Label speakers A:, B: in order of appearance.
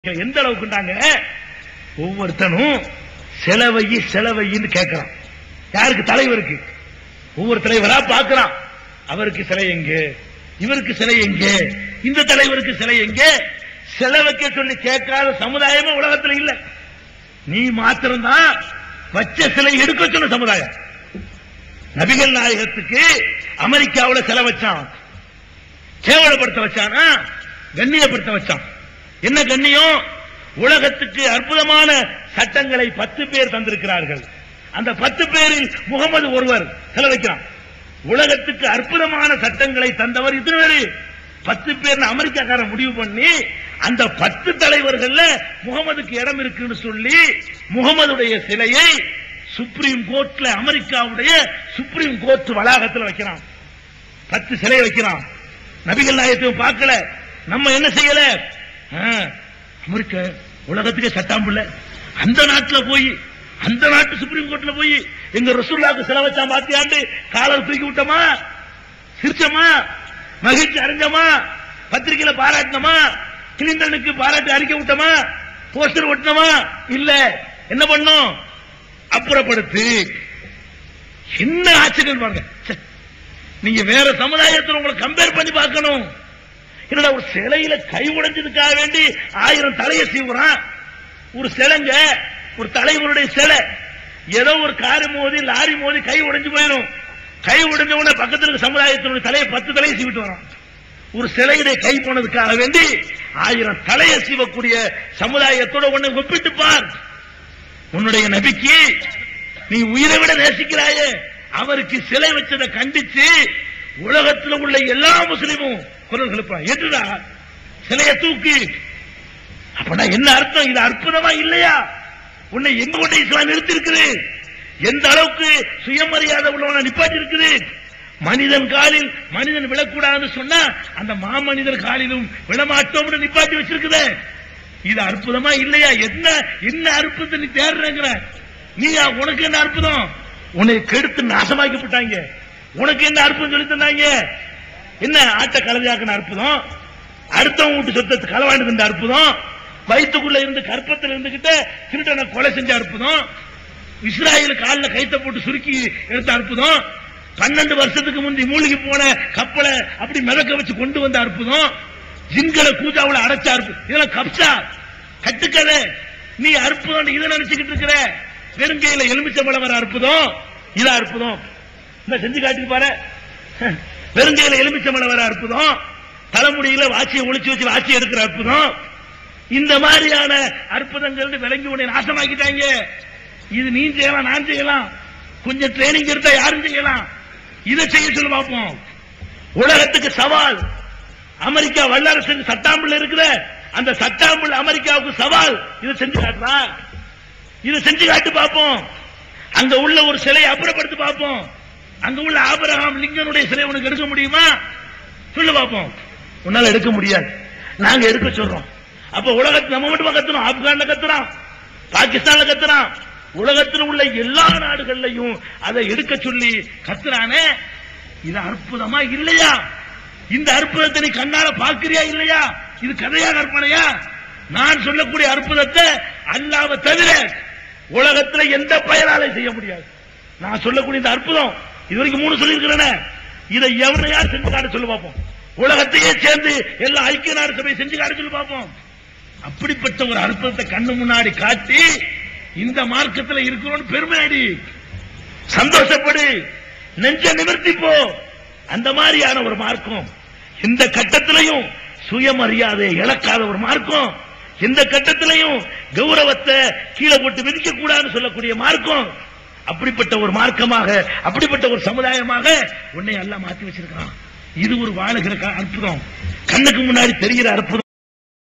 A: எந்த அளவுக்குண்டாங்க ஒவ்வொருத்தனும் செலவை செலவைன்னு கேட்கிறான் யாருக்கு தலைவருக்கு ஒவ்வொரு தலைவரா பார்க்கிறான் அவருக்கு சிலை எங்க இவருக்கு சிலை எங்க இந்த தலைவருக்கு சிலை எங்க செலவைக்க சொல்லி கேட்காத சமுதாயமே உலகத்துல இல்ல நீ மாத்திரம்தான் வச்ச சிலை எடுக்க சொன்ன சமுதாயம் நபிகள் நாயகத்துக்கு அமெரிக்காவுல சிலை வச்சான் கேவலப்படுத்த வச்சானா கண்ணியப்படுத்த வச்சான் என்ன கண்ணியம் உலகத்துக்கு அற்புதமான சட்டங்களை பத்து பேர் தந்திருக்கிறார்கள் அந்த பத்து பேரில் முகமது ஒருவர் செலவழிக்கிறான் உலகத்துக்கு அற்புதமான சட்டங்களை தந்தவர் இத்தனை பேரு பத்து பேர் அமெரிக்காக்காரன் முடிவு பண்ணி அந்த பத்து தலைவர்கள்ல முகமதுக்கு இடம் இருக்குன்னு சொல்லி முகமதுடைய சிலையை சுப்ரீம் கோர்ட்ல அமெரிக்காவுடைய சுப்ரீம் கோர்ட் வளாகத்தில் வைக்கிறான் பத்து சிலை வைக்கிறான் நபிகள் நாயகத்தையும் பார்க்கல நம்ம என்ன செய்யல ஆ, அமெரிக்க உலகத்துக்கே சட்டாம்புல அந்த நாட்டுல போய் அந்த நாட்டு சுப்ரீம் கோர்ட்ல போய் எங்க ரசூல்லாக்கு சிலை வச்சான் பாத்தியாண்டு காலர் தூக்கி விட்டோமா சிரிச்சோமா மகிழ்ச்சி அடைஞ்சோமா பத்திரிகையில பாராட்டினோமா கிளிண்டனுக்கு பாராட்டி அறிக்கை விட்டோமா போஸ்டர் ஒட்டினோமா இல்ல என்ன பண்ணோம் அப்புறப்படுத்து என்ன ஆச்சரியம் பாருங்க ச்சே. நீங்க வேற சமுதாயத்தில் உங்களை கம்பேர் பண்ணி பார்க்கணும் என்னடா ஒரு சிலையில கை உடைஞ்சதுக்காக வேண்டி ஆயிரம் தலையை சீவுறான் ஒரு சிலைங்க ஒரு தலைவருடைய சிலை ஏதோ ஒரு காரு மோதி லாரி மோதி கை உடைஞ்சு போயிடும் கை உடைஞ்ச உடனே பக்கத்துல இருக்க சமுதாயத்தினுடைய தலையை பத்து தலையை சீவிட்டு வரான் ஒரு சிலையுடைய கை போனதுக்காக வேண்டி ஆயிரம் தலையை சீவக்கூடிய சமுதாயத்தோட உன்னை ஒப்பிட்டு பார் உன்னுடைய நபிக்கு நீ உயிரை விட நேசிக்கிறாயே அவருக்கு சிலை வச்சதை கண்டிச்சு உலகத்தில் உள்ள எல்லா முஸ்லிமும் குரல் எழுப்பான் எதுடா சிலையை தூக்கு அப்பனா என்ன அர்த்தம் இது அற்புதமா இல்லையா உன்னை எங்க கொண்டு இஸ்லாம் நிறுத்தி இருக்குது எந்த அளவுக்கு சுயமரியாதை உள்ளவன நிப்பாட்டி இருக்குது மனிதன் காலில் மனிதன் விழக்கூடாதுன்னு சொன்னா அந்த மாமனிதர் காலிலும் விழமாட்டோம்னு நிப்பாட்டி வச்சிருக்குதே இது அற்புதமா இல்லையா என்ன என்ன அற்புதத்தை நீ தேடுறங்கிற நீ உனக்கு என்ன அற்புதம் உன்னை கெடுத்து நாசமாக்கப்பட்டாங்க உனக்கு என்ன அற்புதம் சொல்லி தந்தாங்க என்ன ஆட்ட கலவையாக்கின அற்புதம் அடுத்தவங்க வீட்டு சொத்தை களவாண்டு அற்புதம் வயிற்றுக்குள்ள இருந்து கற்பத்தில் இருந்துகிட்டு திருட்டனை கொலை செஞ்ச அற்புதம் இஸ்ராயல் காலில் கைத்த போட்டு சுருக்கி எடுத்த அற்புதம் பன்னெண்டு வருஷத்துக்கு முந்தி மூழ்கி போன கப்பலை அப்படி மிதக்க வச்சு கொண்டு வந்த அற்புதம் ஜின்களை கூஜாவுல அடைச்ச அற்புதம் இதெல்லாம் கப்சா கட்டுக்கதை நீ அற்புதம் இதை நினைச்சுக்கிட்டு இருக்கிற வெறுங்கையில எலுமிச்சம்பழம் வர அற்புதம் இது அற்புதம் இந்த செஞ்சு காட்டி பாரு வெறுங்கையில எலுமிச்சம்பழம் வர அற்புதம் தலைமுடியில வாட்சியை ஒளிச்சு வச்சு வாட்சி எடுக்கிற அற்புதம் இந்த மாதிரியான அற்புதங்கள் விளங்கி உன்னை நாசமாக்கிட்டாங்க இது நீ செய்யலாம் நான் செய்யலாம் கொஞ்சம் ட்ரைனிங் எடுத்தா யாரும் செய்யலாம் இதை செய்ய சொல்லி பார்ப்போம் உலகத்துக்கு சவால் அமெரிக்கா வல்லரசு சட்டாம்பிள் இருக்கிற அந்த சட்டாம்பிள் அமெரிக்காவுக்கு சவால் இதை செஞ்சு காட்டுறா இதை செஞ்சு காட்டு பார்ப்போம் அங்க உள்ள ஒரு சிலையை அப்புறப்படுத்தி பார்ப்போம் அங்க உள்ள ஆபிரகாம் லிங்கனுடைய சிலை உனக்கு எடுக்க முடியுமா சொல்லு பார்ப்போம் உன்னால எடுக்க முடியாது நாங்க எடுக்க சொல்றோம் அப்ப உலகத்து நம்ம மட்டும் கத்துறோம் ஆப்கான்ல கத்துறோம் பாகிஸ்தான்ல கத்துறோம் உலகத்தில் உள்ள எல்லா நாடுகள்லையும் அதை எடுக்க சொல்லி கத்துறானே இது அற்புதமா இல்லையா இந்த அற்புதத்தை நீ கண்ணால பாக்குறியா இல்லையா இது கதையா கற்பனையா நான் சொல்லக்கூடிய அற்புதத்தை அல்லாவை தவிர உலகத்துல எந்த பயனாலே செய்ய முடியாது நான் சொல்லக்கூடிய இந்த அற்புதம் இது வரைக்கும் மூணு சொல்லியிருக்கிறேன் இதை எவனையா செஞ்சு காட்ட சொல்லி பார்ப்போம் உலகத்தையே சேர்ந்து எல்லா ஐக்கிய நாடு சபையை செஞ்சு காட்ட சொல்லி பார்ப்போம் அப்படிப்பட்ட ஒரு அற்புதத்தை கண்ணு முன்னாடி காட்டி இந்த மார்க்கத்தில் இருக்கிறோம் பெருமை அடி சந்தோஷப்படு நெஞ்ச நிமிர்த்தி போ அந்த மாதிரியான ஒரு மார்க்கம் இந்த கட்டத்திலையும் சுயமரியாதை இழக்காத ஒரு மார்க்கம் எந்த கட்டத்திலையும் கௌரவத்தை கீழே போட்டு மிதிக்க கூடாதுன்னு சொல்லக்கூடிய மார்க்கம் அப்படிப்பட்ட ஒரு மார்க்கமாக அப்படிப்பட்ட ஒரு சமுதாயமாக உன்னை எல்லாம் மாத்தி வச்சிருக்கிறான் இது ஒரு வாழுகிற க- அற்புதம் கண்ணுக்கு முன்னாடி தெரிகிற அற்புதம்